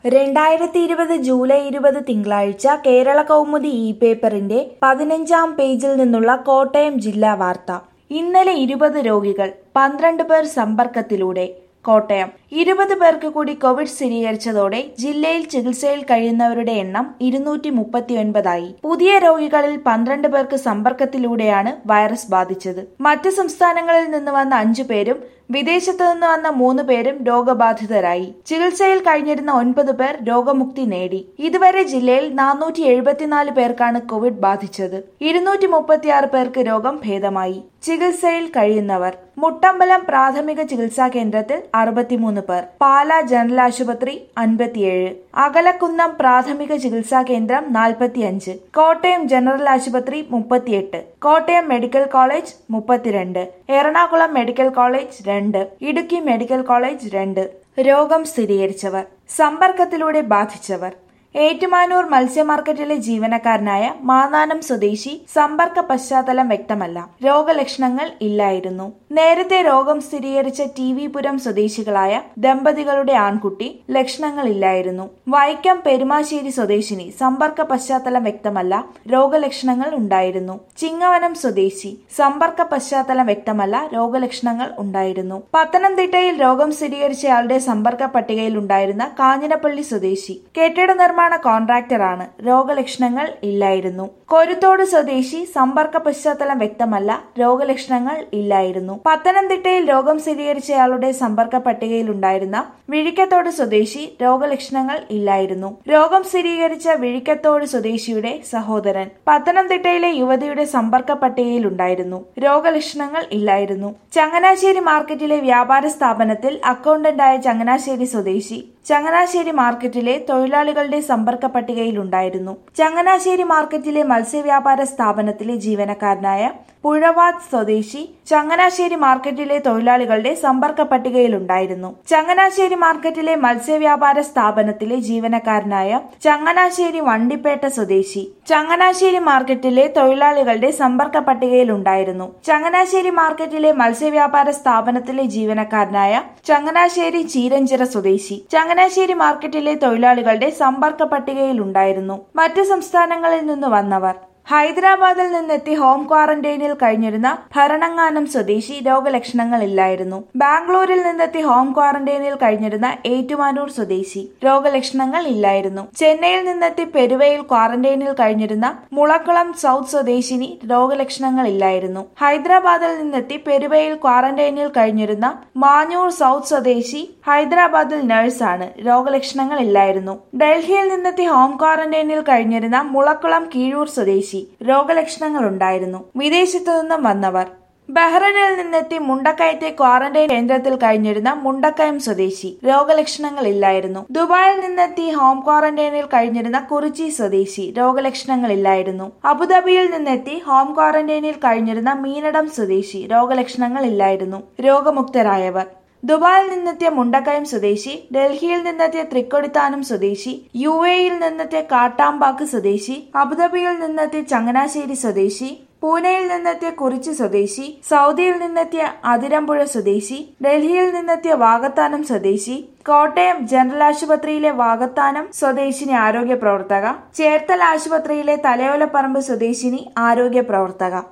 രണ്ടായിരത്തി ഇരുപത് ജൂലൈ ഇരുപത് തിങ്കളാഴ്ച കേരള കൗമുദി ഇ പേപ്പറിന്റെ പതിനഞ്ചാം പേജിൽ നിന്നുള്ള കോട്ടയം ജില്ലാ വാർത്ത ഇന്നലെ ഇരുപത് രോഗികൾ പന്ത്രണ്ട് പേർ സമ്പർക്കത്തിലൂടെ കോട്ടയം ഇരുപത് പേർക്ക് കൂടി കോവിഡ് സ്ഥിരീകരിച്ചതോടെ ജില്ലയിൽ ചികിത്സയിൽ കഴിയുന്നവരുടെ എണ്ണം ഇരുന്നൂറ്റി മുപ്പത്തിയൊൻപതായി പുതിയ രോഗികളിൽ പന്ത്രണ്ട് പേർക്ക് സമ്പർക്കത്തിലൂടെയാണ് വൈറസ് ബാധിച്ചത് മറ്റ് സംസ്ഥാനങ്ങളിൽ നിന്ന് വന്ന അഞ്ചു പേരും വിദേശത്തു നിന്ന് വന്ന മൂന്ന് പേരും രോഗബാധിതരായി ചികിത്സയിൽ കഴിഞ്ഞിരുന്ന ഒൻപത് പേർ രോഗമുക്തി നേടി ഇതുവരെ ജില്ലയിൽ നാനൂറ്റി എഴുപത്തിനാല് പേർക്കാണ് കോവിഡ് ബാധിച്ചത് ഇരുന്നൂറ്റി മുപ്പത്തിയാറ് പേർക്ക് രോഗം ഭേദമായി ചികിത്സയിൽ കഴിയുന്നവർ മുട്ടമ്പലം പ്രാഥമിക ചികിത്സാ കേന്ദ്രത്തിൽ അറുപത്തിമൂന്ന് പേർ പാല ജനറൽ ആശുപത്രി അൻപത്തിയേഴ് അകലക്കുന്നം പ്രാഥമിക ചികിത്സാ കേന്ദ്രം നാൽപ്പത്തിയഞ്ച് കോട്ടയം ജനറൽ ആശുപത്രി മുപ്പത്തിയെട്ട് കോട്ടയം മെഡിക്കൽ കോളേജ് മുപ്പത്തിരണ്ട് എറണാകുളം മെഡിക്കൽ കോളേജ് രണ്ട് ഇടുക്കി മെഡിക്കൽ കോളേജ് രണ്ട് രോഗം സ്ഥിരീകരിച്ചവർ സമ്പർക്കത്തിലൂടെ ബാധിച്ചവർ ഏറ്റുമാനൂർ മത്സ്യമാർക്കറ്റിലെ ജീവനക്കാരനായ മാന്നാനം സ്വദേശി സമ്പർക്ക പശ്ചാത്തലം വ്യക്തമല്ല രോഗലക്ഷണങ്ങൾ ഇല്ലായിരുന്നു നേരത്തെ രോഗം സ്ഥിരീകരിച്ച ടി വി പുരം സ്വദേശികളായ ദമ്പതികളുടെ ആൺകുട്ടി ലക്ഷണങ്ങളില്ലായിരുന്നു വൈക്കം പെരുമാശ്ശേരി സ്വദേശിനി സമ്പർക്ക പശ്ചാത്തലം വ്യക്തമല്ല രോഗലക്ഷണങ്ങൾ ഉണ്ടായിരുന്നു ചിങ്ങവനം സ്വദേശി സമ്പർക്ക പശ്ചാത്തലം വ്യക്തമല്ല രോഗലക്ഷണങ്ങൾ ഉണ്ടായിരുന്നു പത്തനംതിട്ടയിൽ രോഗം സ്ഥിരീകരിച്ചയാളുടെ സമ്പർക്ക പട്ടികയിൽ ഉണ്ടായിരുന്ന കാഞ്ഞിരപ്പള്ളി സ്വദേശി കെട്ടിട നിർമ്മാണ കോൺട്രാക്ടറാണ് രോഗലക്ഷണങ്ങൾ ഇല്ലായിരുന്നു കൊരുത്തോട് സ്വദേശി സമ്പർക്ക പശ്ചാത്തലം വ്യക്തമല്ല രോഗലക്ഷണങ്ങൾ ഇല്ലായിരുന്നു പത്തനംതിട്ടയിൽ രോഗം സ്ഥിരീകരിച്ചയാളുടെ സമ്പർക്ക പട്ടികയിൽ ഉണ്ടായിരുന്ന വിഴിക്കത്തോട് സ്വദേശി രോഗലക്ഷണങ്ങൾ ഇല്ലായിരുന്നു രോഗം സ്ഥിരീകരിച്ച വിഴിക്കത്തോട് സ്വദേശിയുടെ സഹോദരൻ പത്തനംതിട്ടയിലെ യുവതിയുടെ സമ്പർക്ക പട്ടികയിൽ ഉണ്ടായിരുന്നു രോഗലക്ഷണങ്ങൾ ഇല്ലായിരുന്നു ചങ്ങനാശ്ശേരി മാർക്കറ്റിലെ വ്യാപാര സ്ഥാപനത്തിൽ അക്കൗണ്ടന്റായ ചങ്ങനാശ്ശേരി സ്വദേശി ചങ്ങനാശ്ശേരി മാർക്കറ്റിലെ തൊഴിലാളികളുടെ സമ്പർക്ക പട്ടികയിലുണ്ടായിരുന്നു ചങ്ങനാശ്ശേരി മാർക്കറ്റിലെ മത്സ്യവ്യാപാര സ്ഥാപനത്തിലെ ജീവനക്കാരനായ പുഴവാത് സ്വദേശി ചങ്ങനാശ്ശേരി മാർക്കറ്റിലെ തൊഴിലാളികളുടെ സമ്പർക്ക പട്ടികയിലുണ്ടായിരുന്നു ചങ്ങനാശ്ശേരി മാർക്കറ്റിലെ മത്സ്യവ്യാപാര സ്ഥാപനത്തിലെ ജീവനക്കാരനായ ചങ്ങനാശ്ശേരി വണ്ടിപ്പേട്ട സ്വദേശി ചങ്ങനാശ്ശേരി മാർക്കറ്റിലെ തൊഴിലാളികളുടെ സമ്പർക്ക പട്ടികയിലുണ്ടായിരുന്നു ചങ്ങനാശ്ശേരി മാർക്കറ്റിലെ മത്സ്യവ്യാപാര സ്ഥാപനത്തിലെ ജീവനക്കാരനായ ചങ്ങനാശ്ശേരി ചീരഞ്ചിറ സ്വദേശി ചങ്ങനാശ്ശേരി മാർക്കറ്റിലെ തൊഴിലാളികളുടെ സമ്പർക്ക പട്ടികയിലുണ്ടായിരുന്നു മറ്റ് സംസ്ഥാനങ്ങളിൽ നിന്ന് വന്നവർ ഹൈദരാബാദിൽ നിന്നെത്തി ഹോം ക്വാറന്റൈനിൽ കഴിഞ്ഞിരുന്ന ഭരണങ്ങാനം സ്വദേശി രോഗലക്ഷണങ്ങളില്ലായിരുന്നു ബാംഗ്ലൂരിൽ നിന്നെത്തി ഹോം ക്വാറന്റൈനിൽ കഴിഞ്ഞിരുന്ന ഏറ്റുമാനൂർ സ്വദേശി രോഗലക്ഷണങ്ങൾ ഇല്ലായിരുന്നു ചെന്നൈയിൽ നിന്നെത്തി പെരുവയിൽ ക്വാറന്റൈനിൽ കഴിഞ്ഞിരുന്ന മുളക്കുളം സൗത്ത് സ്വദേശിനി രോഗലക്ഷണങ്ങൾ ഇല്ലായിരുന്നു ഹൈദരാബാദിൽ നിന്നെത്തി പെരുവയിൽ ക്വാറന്റൈനിൽ കഴിഞ്ഞിരുന്ന മാഞ്ഞൂർ സൗത്ത് സ്വദേശി ഹൈദരാബാദിൽ നഴ്സാണ് രോഗലക്ഷണങ്ങൾ ഇല്ലായിരുന്നു ഡൽഹിയിൽ നിന്നെത്തി ഹോം ക്വാറന്റൈനിൽ കഴിഞ്ഞിരുന്ന മുളക്കുളം കീഴൂർ സ്വദേശി രോഗലക്ഷണങ്ങൾ ഉണ്ടായിരുന്നു വിദേശത്തു നിന്നും വന്നവർ ബഹ്റൈനിൽ നിന്നെത്തി മുണ്ടക്കയത്തെ ക്വാറന്റൈൻ കേന്ദ്രത്തിൽ കഴിഞ്ഞിരുന്ന മുണ്ടക്കയം സ്വദേശി രോഗലക്ഷണങ്ങൾ ഇല്ലായിരുന്നു ദുബായിൽ നിന്നെത്തി ഹോം ക്വാറന്റൈനിൽ കഴിഞ്ഞിരുന്ന കുറിച്ചി സ്വദേശി രോഗലക്ഷണങ്ങൾ ഇല്ലായിരുന്നു അബുദാബിയിൽ നിന്നെത്തി ഹോം ക്വാറന്റൈനിൽ കഴിഞ്ഞിരുന്ന മീനടം സ്വദേശി രോഗലക്ഷണങ്ങൾ ഇല്ലായിരുന്നു രോഗമുക്തരായവർ ദുബായിൽ നിന്നെത്തിയ മുണ്ടക്കയം സ്വദേശി ഡൽഹിയിൽ നിന്നെത്തിയ തൃക്കൊടിത്താനം സ്വദേശി യു എയിൽ നിന്നെത്തിയ കാട്ടാമ്പാക്ക് സ്വദേശി അബുദാബിയിൽ നിന്നെത്തിയ ചങ്ങനാശ്ശേരി സ്വദേശി പൂനെയിൽ നിന്നെത്തിയ കുറിച്ചി സ്വദേശി സൗദിയിൽ നിന്നെത്തിയ അതിരമ്പുഴ സ്വദേശി ഡൽഹിയിൽ നിന്നെത്തിയ വാകത്താനം സ്വദേശി കോട്ടയം ജനറൽ ആശുപത്രിയിലെ വാകത്താനം സ്വദേശിനി ആരോഗ്യ പ്രവർത്തക ചേർത്തല ആശുപത്രിയിലെ തലയോലപ്പറമ്പ് സ്വദേശിനി ആരോഗ്യ പ്രവർത്തക